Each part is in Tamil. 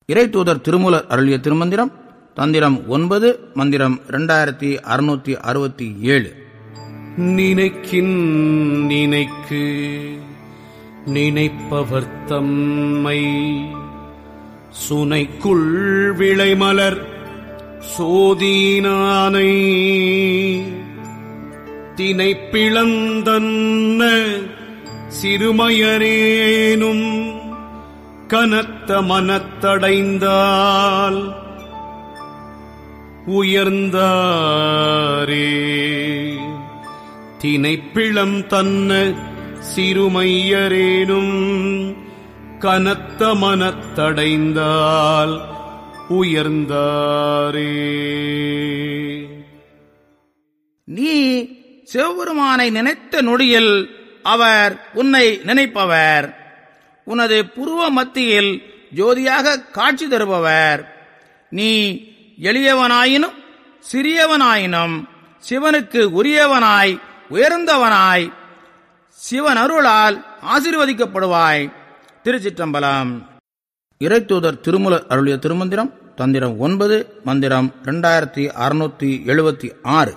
இறைத்தூதர் திருமூலர் அருளிய திருமந்திரம் தந்திரம் ஒன்பது மந்திரம் இரண்டாயிரத்தி அறுநூத்தி அறுபத்தி ஏழு நினைக்கின் நினைக்கு நினைப்பவர் தம்மை சுனைக்குள் விளைமலர் சோதீனானை தினைப்பிளந்தன்ன சிறுமையரேனும் கனத்த மனத்தடைந்தால் உயர்ந்தாரே தினைப்பிளம் தன்ன சிறுமையரேனும் கனத்த மனத்தடைந்தால் உயர்ந்தாரே நீ சிவபெருமானை நினைத்த நொடியில் அவர் உன்னை நினைப்பவர் உனது புருவ மத்தியில் ஜோதியாக காட்சி தருபவர் நீ எளியவனாயினும் சிறியவனாயினும் சிவனுக்கு உரியவனாய் உயர்ந்தவனாய் சிவன் அருளால் ஆசீர்வதிக்கப்படுவாய் திருச்சிற்றம்பலம் இறைத்தூதர் திருமுலர் அருளிய திருமந்திரம் தந்திரம் ஒன்பது மந்திரம் இரண்டாயிரத்தி அறுநூத்தி எழுபத்தி ஆறு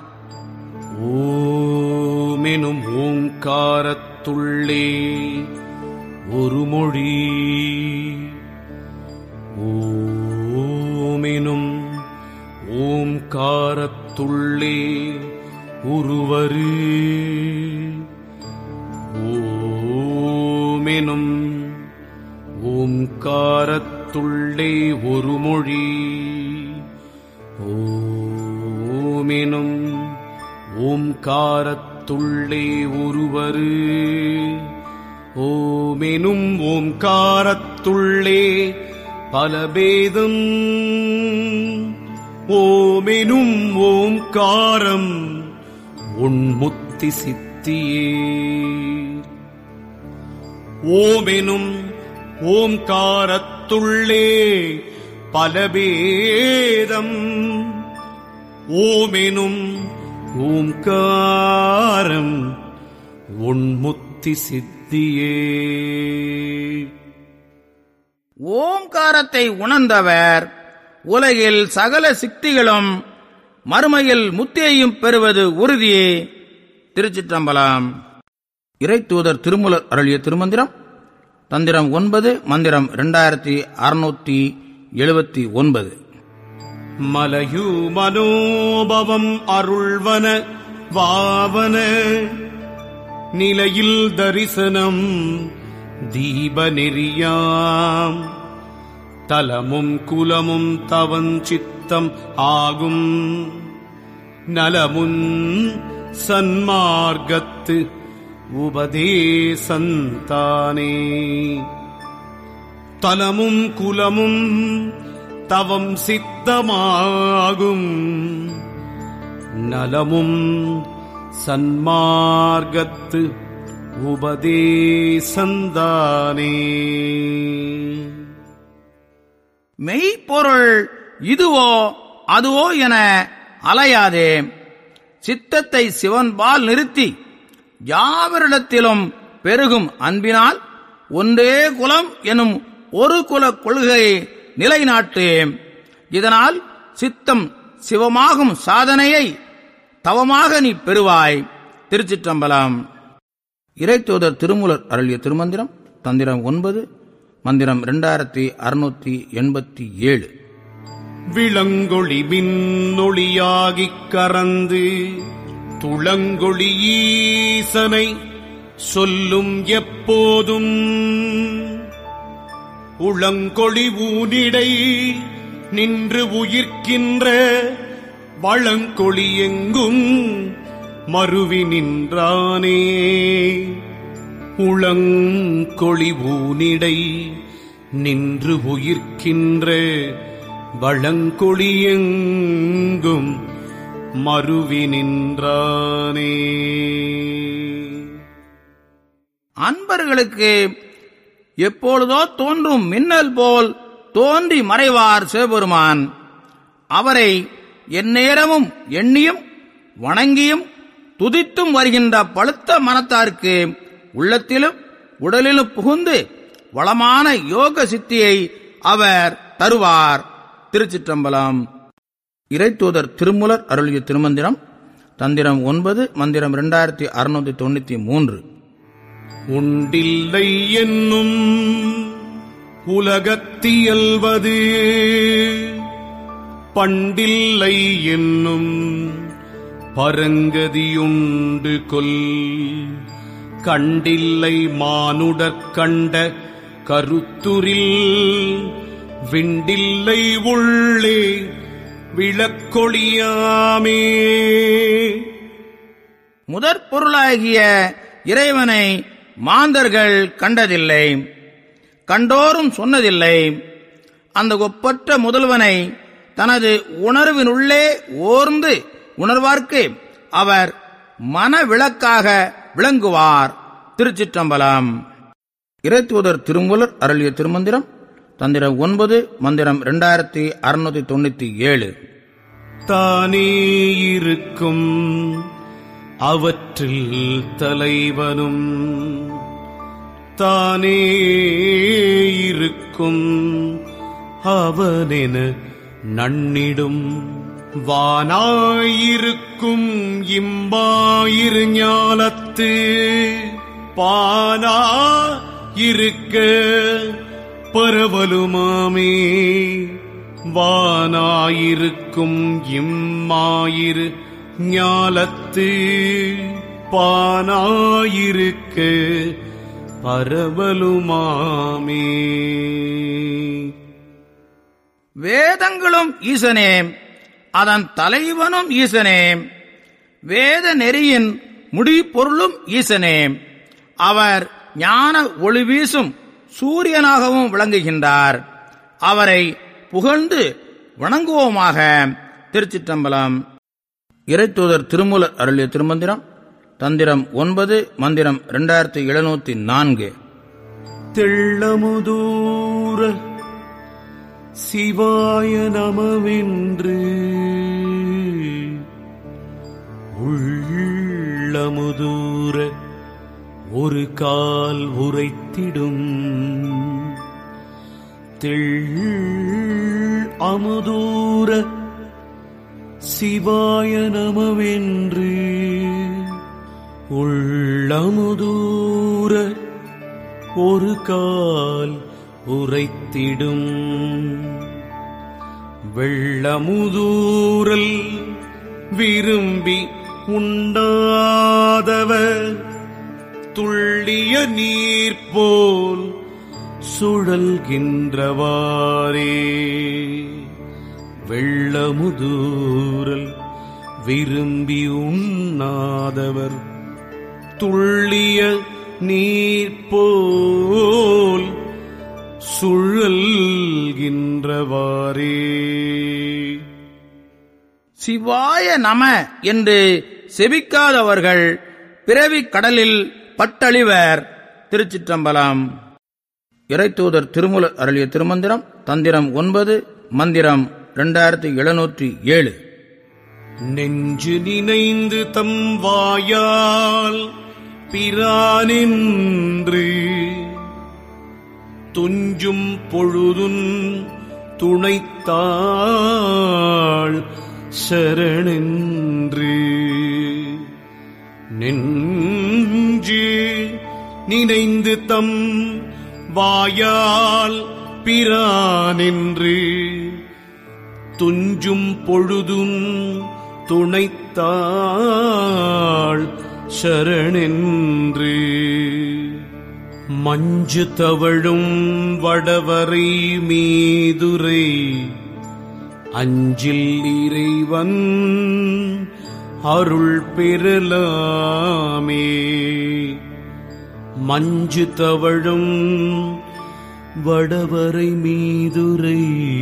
ஓமெனும் ஓங்காரத்துள்ளே ஒரு மொழி ஓமெனும் ஓம்காரத்துள்ளே உருவரு ஓமெனும் ஓம்காரத்துள்ளே ஒரு மொழி ஓமெனும் ஓம்காரத்துள்ளே ஒருவரு ஓமெனும் ஓம்காரத்துள்ளே பலபேதம் ஓமெனும் ஓம்காரம் உன்முத்தி சித்தியே ஓமெனும் ஓம்காரத்துள்ளே பலபேதம் ஓமெனும் ஓம்காரம் உன்முத்தி சித்தியே ஓம்காரத்தை உணர்ந்தவர் உலகில் சகல சித்திகளும் மறுமையில் முத்தியையும் பெறுவது உறுதியே திருச்சிற்றம்பலம் இறைத்தூதர் திருமுலர் அருளிய திருமந்திரம் தந்திரம் ஒன்பது மந்திரம் இரண்டாயிரத்தி அறுநூத்தி எழுபத்தி ஒன்பது மலையு மனோபவம் அருள்வன வாவன நிலையில் தரிசனம் தீப நெறியாம் தலமும் குலமும் தவஞ்சித்தம் ஆகும் நலமுன் சன்மார்க்கத்து உபதேசந்தானே தலமும் குலமும் தவம் சித்தமாகும் நலமும் சன்மார்க்கத்து உபதேசந்தானே மெய்ப்பொருள் இதுவோ அதுவோ என அலையாதே சித்தத்தை சிவன்பால் நிறுத்தி யாவரிடத்திலும் பெருகும் அன்பினால் ஒன்றே குலம் எனும் ஒரு குல கொள்கையை நிலைநாட்டு இதனால் சித்தம் சிவமாகும் சாதனையை தவமாக நீ பெறுவாய் திருச்சிற்றம்பலம் இறைத்தூதர் திருமூலர் அருளிய திருமந்திரம் தந்திரம் ஒன்பது மந்திரம் இரண்டாயிரத்தி அறுநூத்தி எண்பத்தி ஏழு விளங்கொளி மின்னொளியாகிக் கறந்து துளங்கொளி ஈசனை சொல்லும் எப்போதும் உளங்கொளி ஊனிடை நின்று உயிர்க்கின்ற வளங்கொளி எங்கும் மருவி நின்றானே உளங்கொளி ஊனிடை நின்று உயிர்க்கின்ற வளங்கொளி எங்கும் மருவி நின்றானே அன்பர்களுக்கு எப்பொழுதோ தோன்றும் மின்னல் போல் தோன்றி மறைவார் சிவபெருமான் அவரை எந்நேரமும் எண்ணியும் வணங்கியும் துதித்தும் வருகின்ற பழுத்த மனத்தாருக்கு உள்ளத்திலும் உடலிலும் புகுந்து வளமான யோக சித்தியை அவர் தருவார் திருச்சிற்றம்பலம் இறைத்தூதர் திருமுலர் அருளிய திருமந்திரம் தந்திரம் ஒன்பது மந்திரம் இரண்டாயிரத்தி அறுநூத்தி தொண்ணூத்தி மூன்று உண்டில்லை என்னும் உலகத்தியல்வது பண்டில்லை என்னும் பரங்கதியுண்டு கொல் கண்டில்லை மானுடற் கண்ட கருத்துரில் விண்டில்லை உள்ளே விளக்கொளியாமே முதற் பொருளாகிய இறைவனை மாந்தர்கள் கண்டதில்லை கண்டோரும் சொன்னதில்லை அந்த ஒப்பற்ற முதல்வனை தனது உணர்வினுள்ளே ஓர்ந்து உணர்வார்க்கு அவர் மனவிளக்காக விளங்குவார் திருச்சிற்றம்பலம் இறைத்தூதர் திருமுலர் அருளிய திருமந்திரம் தந்திரம் ஒன்பது மந்திரம் இரண்டாயிரத்தி அறுநூத்தி தொண்ணூத்தி ஏழு தானே இருக்கும் அவற்றில் தலைவனும் தானே இருக்கும் அவனென நன்னிடும் வானாயிருக்கும் இம்பாயிரு ஞாலத்து பானா இருக்க பரவலுமாமே வானாயிருக்கும் இம்மாயிரு ஞாலத்து பானாயிருக்க பரவலுமாமே வேதங்களும் ஈசனே அதன் தலைவனும் ஈசனே வேத நெறியின் முடிப்பொருளும் ஈசனே அவர் ஞான ஒளி வீசும் சூரியனாகவும் விளங்குகின்றார் அவரை புகழ்ந்து வணங்குவோமாக திருச்சிற்றம்பலம் இறைத்தூதர் திருமூலர் அருளிய திருமந்திரம் தந்திரம் ஒன்பது மந்திரம் இரண்டாயிரத்தி எழுநூத்தி நான்கு தெள்ளமுதூர சிவாய நமவென்று உள்ளமுதூர ஒரு கால் உரைத்திடும் தெள் அமுதூர சிவாய நமவென்று உள்ளமுதூர ஒரு கால் உரைத்திடும் வெள்ளமுதூரல் விரும்பி உண்டாதவர் துள்ளிய நீர் போல் சுழல்கின்றவாரே வெள்ளமுதூரல் விரும்பி உண்ணாதவர் துள்ளிய நீர் போல் சுழல்கின்றவாரே சிவாய நம என்று செபிக்காதவர்கள் பிறவிக் கடலில் பட்டழிவர் திருச்சிற்றம்பலம் இறைத்தூதர் திருமுலர் அருளிய திருமந்திரம் தந்திரம் ஒன்பது மந்திரம் இரண்டாயிரத்தி எழுநூற்றி ஏழு நெஞ்சு நினைந்து தம் வாயால் பிரானின்று துஞ்சும் பொழுதுன் துணைத்தாள் சரணென்று நெஞ்சு நினைந்து தம் வாயால் பிரானின்று துஞ்சும் பொழுதும் துணைத்தாள் சரணென்று மஞ்சு தவழும் வடவரை மீதுரை அஞ்சில் இறைவன் அருள் பெறலாமே மஞ்சு தவழும் வடவரை மீதுரை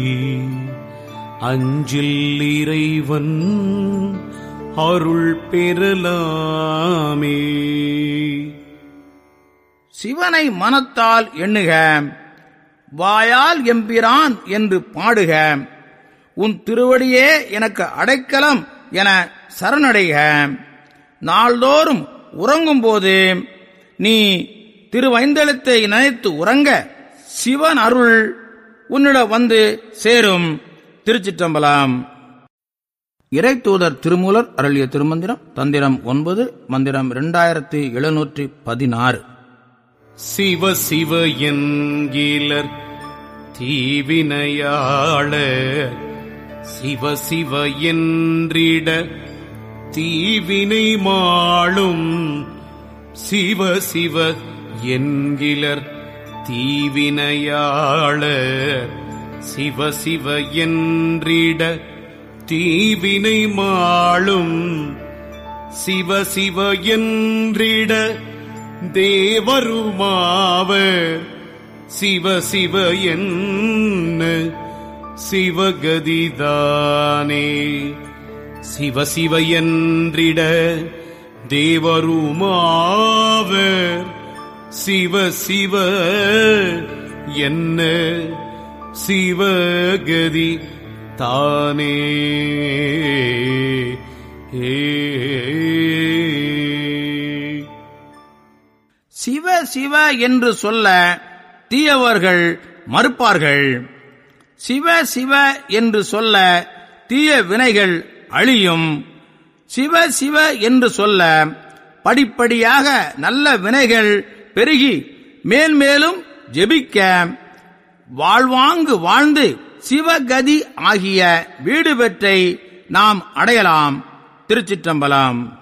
அஞ்சில் இறைவன் அருள் பெறலாமே சிவனை மனத்தால் எண்ணுக வாயால் எம்பிரான் என்று பாடுக உன் திருவடியே எனக்கு அடைக்கலம் என சரணடைக நாள்தோறும் உறங்கும்போது நீ திருவைந்தெழுத்தை நினைத்து உறங்க சிவன் அருள் உன்னிடம் வந்து சேரும் திருச்சிற்றம்பலம் இறை தூதர் திருமூலர் அருளிய திருமந்திரம் தந்திரம் ஒன்பது மந்திரம் இரண்டாயிரத்தி எழுநூற்றி பதினாறு சிவ சிவ என்கிலர் தீவினையாளர் சிவ சிவ என்றிட தீவினை மாளும் சிவ சிவ என்கிலர் தீவினையாளர் சிவ சிவ என்றிட தீவினை மாளும் சிவ சிவ என்றிட தேவருமாவர் சிவ சிவ என்ன சிவகதிதானே சிவ சிவ என்றிட தேவருமாவர் சிவ சிவ என்ன சிவகதி தானே ஏ சிவ சிவ என்று சொல்ல தீயவர்கள் மறுப்பார்கள் சிவ சிவ என்று சொல்ல தீய வினைகள் அழியும் சிவ சிவ என்று சொல்ல படிப்படியாக நல்ல வினைகள் பெருகி மேல் மேலும் ஜெபிக்க வாழ்வாங்கு வாழ்ந்து சிவகதி ஆகிய வீடு பெற்றை நாம் அடையலாம் திருச்சிற்றம்பலம்